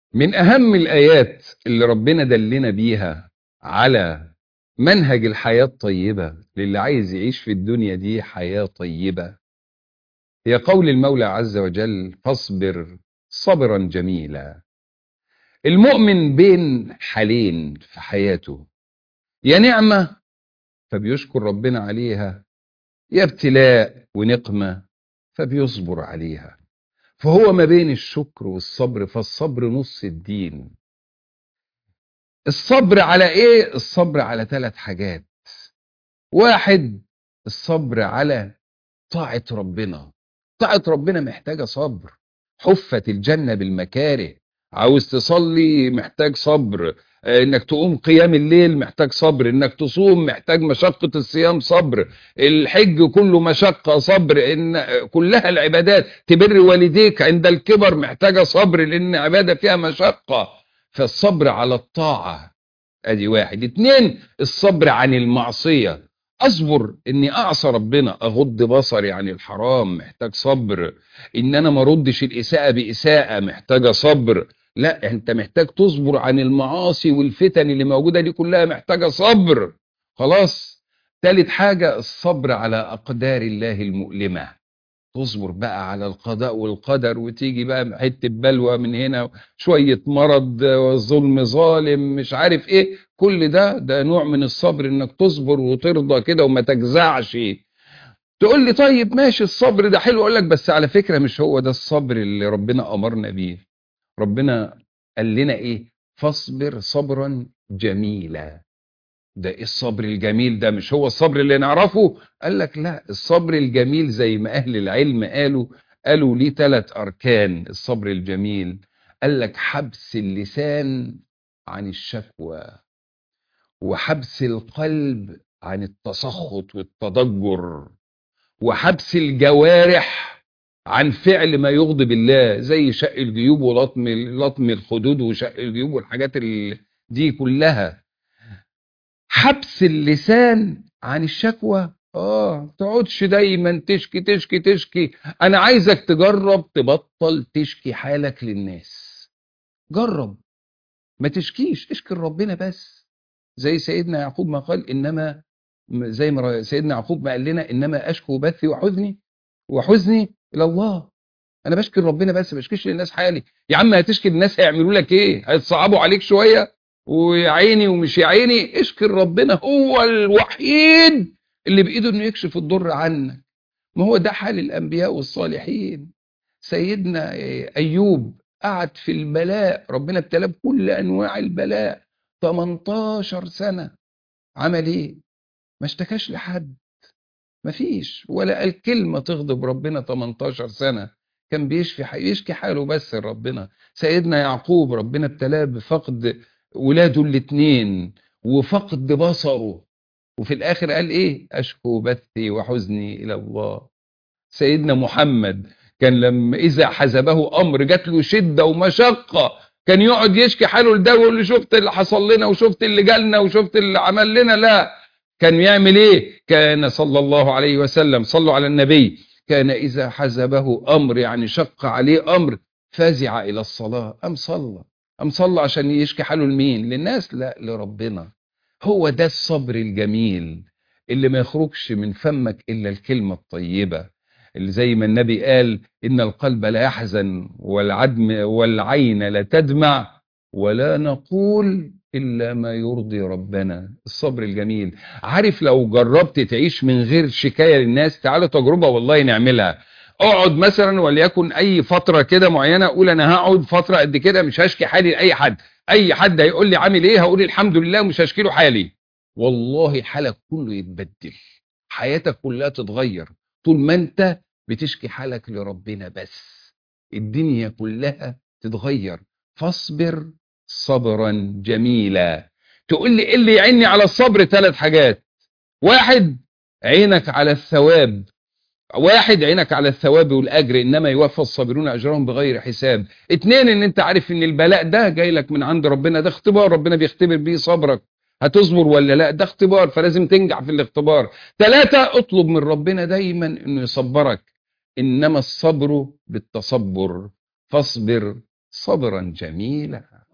من أهم الآيات اللي ربنا دلنا بيها على منهج الحياة الطيبة للي عايز يعيش في الدنيا دي حياة طيبة هي قول المولى عز وجل فاصبر صبرا جميلا المؤمن بين حالين في حياته يا نعمة فبيشكر ربنا عليها يا ابتلاء ونقمة فبيصبر عليها فهو ما بين الشكر والصبر فالصبر نص الدين الصبر على ايه الصبر على ثلاث حاجات واحد الصبر على طاعة ربنا طاعة ربنا محتاجة صبر حفت الجنة بالمكاره عاوز تصلي محتاج صبر انك تقوم قيام الليل محتاج صبر انك تصوم محتاج مشقة الصيام صبر الحج كله مشقة صبر ان كلها العبادات تبر والديك عند الكبر محتاجة صبر لان عبادة فيها مشقة فالصبر على الطاعة ادي واحد اتنين الصبر عن المعصية اصبر اني اعصى ربنا اغض بصري عن الحرام محتاج صبر ان انا ما ردش الاساءة باساءة محتاجة صبر لا انت محتاج تصبر عن المعاصي والفتن اللي موجودة دي كلها محتاجة صبر خلاص تالت حاجة الصبر على اقدار الله المؤلمة تصبر بقى على القضاء والقدر وتيجي بقى حته بلوى من هنا شويه مرض ظلم ظالم مش عارف ايه كل ده ده نوع من الصبر انك تصبر وترضى كده وما تجزعش تقول لي طيب ماشي الصبر ده حلو اقول لك بس على فكره مش هو ده الصبر اللي ربنا امرنا بيه ربنا قال لنا ايه فاصبر صبرا جميلا ده ايه الصبر الجميل ده مش هو الصبر اللي نعرفه قال لك لا الصبر الجميل زي ما اهل العلم قالوا قالوا ليه ثلاث اركان الصبر الجميل قال لك حبس اللسان عن الشكوى وحبس القلب عن التسخط والتضجر وحبس الجوارح عن فعل ما يغضب الله زي شق الجيوب ولطم لطم الخدود وشق الجيوب والحاجات دي كلها حبس اللسان عن الشكوى اه تقعدش دايما تشكي تشكي تشكي انا عايزك تجرب تبطل تشكي حالك للناس جرب ما تشكيش اشكي ربنا بس زي سيدنا يعقوب ما قال انما زي ما سيدنا يعقوب ما قال لنا انما اشكو بثي وحزني وحزني الى الله انا بشكي ربنا بس ما بشكيش للناس حالي يا عم هتشكي الناس هيعملوا لك ايه هيتصعبوا عليك شويه ويا عيني ومش يا عيني اشكر ربنا هو الوحيد اللي بايده انه يكشف الضر عنك ما هو ده حال الانبياء والصالحين سيدنا ايوب قعد في البلاء ربنا ابتلاه بكل انواع البلاء 18 سنه عمل ايه ما اشتكاش لحد ما فيش ولا قال كلمه تغضب ربنا 18 سنه كان بيشفي يشكي حاله بس لربنا سيدنا يعقوب ربنا ابتلاه بفقد ولاده الاثنين وفقد بصره وفي الاخر قال ايه اشكو بثي وحزني الى الله سيدنا محمد كان لما اذا حزبه امر جات له شده ومشقه كان يقعد يشكي حاله لده ويقول له شفت اللي حصل لنا وشفت اللي جالنا وشفت اللي عمل لنا لا كان يعمل ايه كان صلى الله عليه وسلم صلوا على النبي كان اذا حزبه امر يعني شق عليه امر فزع الى الصلاه ام صلى أم صلى عشان يشكي حاله لمين للناس لا لربنا هو ده الصبر الجميل اللي ما يخرجش من فمك إلا الكلمة الطيبة اللي زي ما النبي قال إن القلب لا يحزن والعدم والعين لا تدمع ولا نقول إلا ما يرضي ربنا الصبر الجميل عارف لو جربت تعيش من غير شكاية للناس تعالوا تجربة والله نعملها اقعد مثلا وليكن اي فتره كده معينه اقول انا هقعد فتره قد كده مش هشكي حالي لاي حد اي حد هيقول لي عامل ايه هقول الحمد لله ومش هشكي له حالي والله حالك كله يتبدل حياتك كلها تتغير طول ما انت بتشكي حالك لربنا بس الدنيا كلها تتغير فاصبر صبرا جميلا تقول لي ايه اللي يعيني على الصبر ثلاث حاجات واحد عينك على الثواب واحد عينك على الثواب والأجر إنما يوفى الصابرون أجرهم بغير حساب اتنين إن أنت عارف إن البلاء ده جاي لك من عند ربنا ده اختبار ربنا بيختبر بيه صبرك هتصبر ولا لا ده اختبار فلازم تنجح في الاختبار ثلاثة اطلب من ربنا دايما إنه يصبرك إنما الصبر بالتصبر فاصبر صبرا جميلا